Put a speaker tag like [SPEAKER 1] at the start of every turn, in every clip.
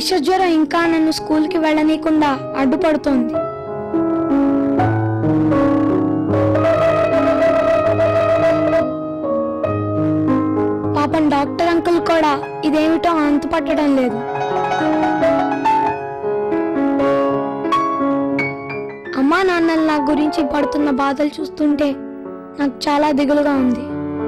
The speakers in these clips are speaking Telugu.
[SPEAKER 1] విషజ్వరం ఇంకా నన్ను స్కూల్కి వెళ్ళనీయకుండా అడ్డుపడుతోంది పాపం డాక్టర్ అంకుల్ కూడా ఇదేమిటో అంతుపట్టడం లేదు అమ్మా నాన్నలు నా గురించి పడుతున్న బాధలు చూస్తుంటే నాకు చాలా దిగులుగా ఉంది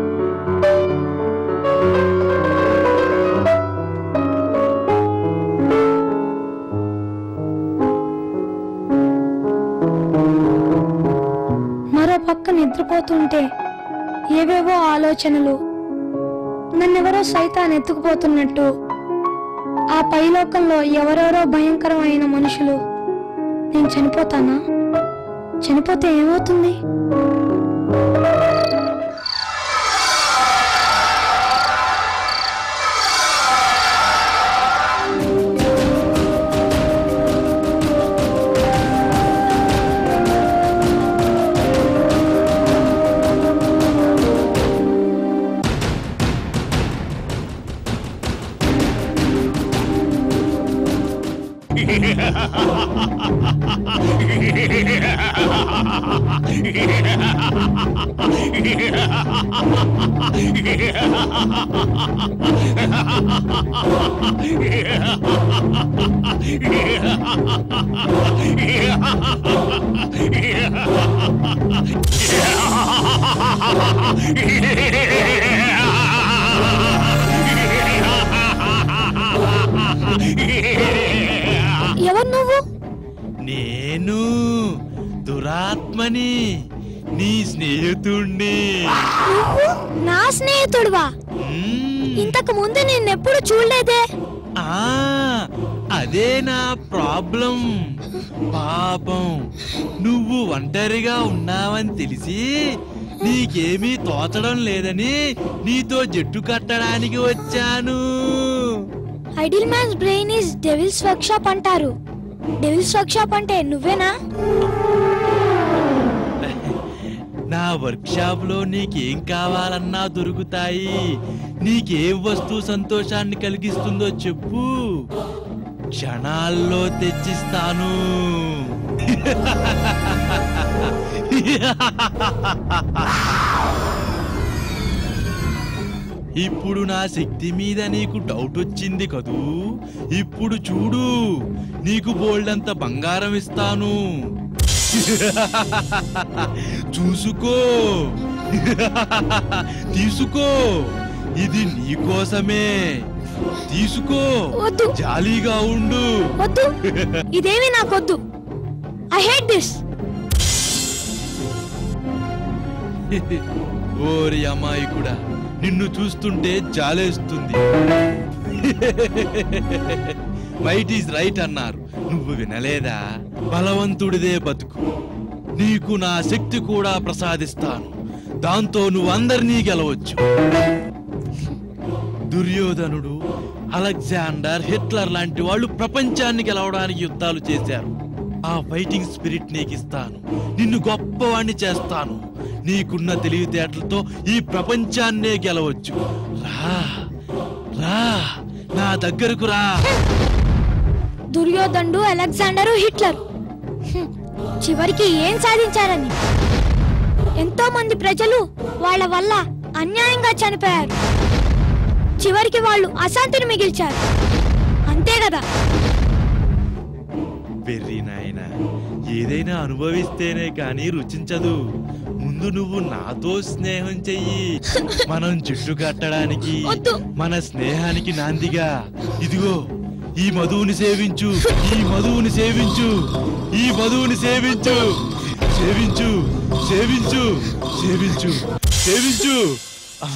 [SPEAKER 1] మరో పక్క నిద్రపోతుంటే ఏవేవో ఆలోచనలు నన్నెవరో సైతాన్ ఎత్తుకుపోతున్నట్టు ఆ పైలోకంలో ఎవరెవరో భయంకరమైన మనుషులు నేను చనిపోతానా చనిపోతే ఏమవుతుంది ఎవరు నువ్వు
[SPEAKER 2] నేను దురాత్మని నీ స్నేహితుణ్ణి
[SPEAKER 1] నువ్వు నా స్నేహితుడివా
[SPEAKER 2] మ్మ్.
[SPEAKER 1] ఇంతకు ముందు నిన్నెప్పుడు చూడలేదే
[SPEAKER 2] ఆ అదే నా ప్రాబ్లం పాపం నువ్వు ఒంటరిగా ఉన్నావని తెలిసి నీకేమీ తోచడం లేదని నీతో జట్టు కట్టడానికి వచ్చాను
[SPEAKER 1] idle man's brain is devil's workshop అంటారు డెవిల్స్ వర్క్ షాప్ అంటే నువ్వేనా
[SPEAKER 2] నా వర్క్ షాప్ లో నీకేం కావాలన్నా దొరుకుతాయి నీకేం వస్తువు సంతోషాన్ని కలిగిస్తుందో చెప్పు క్షణాల్లో తెచ్చిస్తాను ఇప్పుడు నా శక్తి మీద నీకు డౌట్ వచ్చింది కదూ ఇప్పుడు చూడు నీకు బోల్డంత బంగారం ఇస్తాను చూసుకో తీసుకో ఇది నీకోసమే తీసుకో
[SPEAKER 1] వద్దు.
[SPEAKER 2] జాలీగా ఉండు
[SPEAKER 1] వద్దు ఇదేమీ నాకొద్దు ఐ హేట్ దిస్
[SPEAKER 2] ఓరి అమ్మాయి కూడా నిన్ను చూస్తుంటే జాలేస్తుంది మైట్ ఈజ్ రైట్ అన్నారు నువ్వు వినలేదా బలవంతుడిదే బతుకు నీకు నా శక్తి కూడా ప్రసాదిస్తాను దాంతో నువ్వు అందరినీ గెలవచ్చు దుర్యోధనుడు అలెగ్జాండర్ హిట్లర్ లాంటి వాళ్ళు ప్రపంచాన్ని గెలవడానికి యుద్ధాలు చేశారు ఆ ఫైటింగ్ స్పిరిట్ నీకు ఇస్తాను నిన్ను గొప్పవాణ్ణి చేస్తాను నీకున్న తెలివితేటలతో ఈ ప్రపంచాన్నే గెలవచ్చు రా రా నా దగ్గరకు రా
[SPEAKER 1] దుర్యోధనుడు అలెగ్జాండరు హిట్లర్ హ్మ్. చివరికి ఏం సాధించారని ఎంతో మంది ప్రజలు వాళ్ళ వల్ల అన్యాయంగా చనిపోయారు చివరికి వాళ్ళు అశాంతిని మిగిల్చారు అంతే కదా
[SPEAKER 2] వెర్రి నాయన ఏదైనా అనుభవిస్తేనే కానీ రుచించదు ముందు నువ్వు నాతో స్నేహం చెయ్యి మనం జుట్టు కట్టడానికి
[SPEAKER 1] వద్దు.
[SPEAKER 2] మన స్నేహానికి నాందిగా ఇదిగో ఈ మధువుని సేవించు ఈ మధువుని సేవించు ఈ మధువుని సేవించు సేవించు సేవించు సేవించు సేవించు ఆ,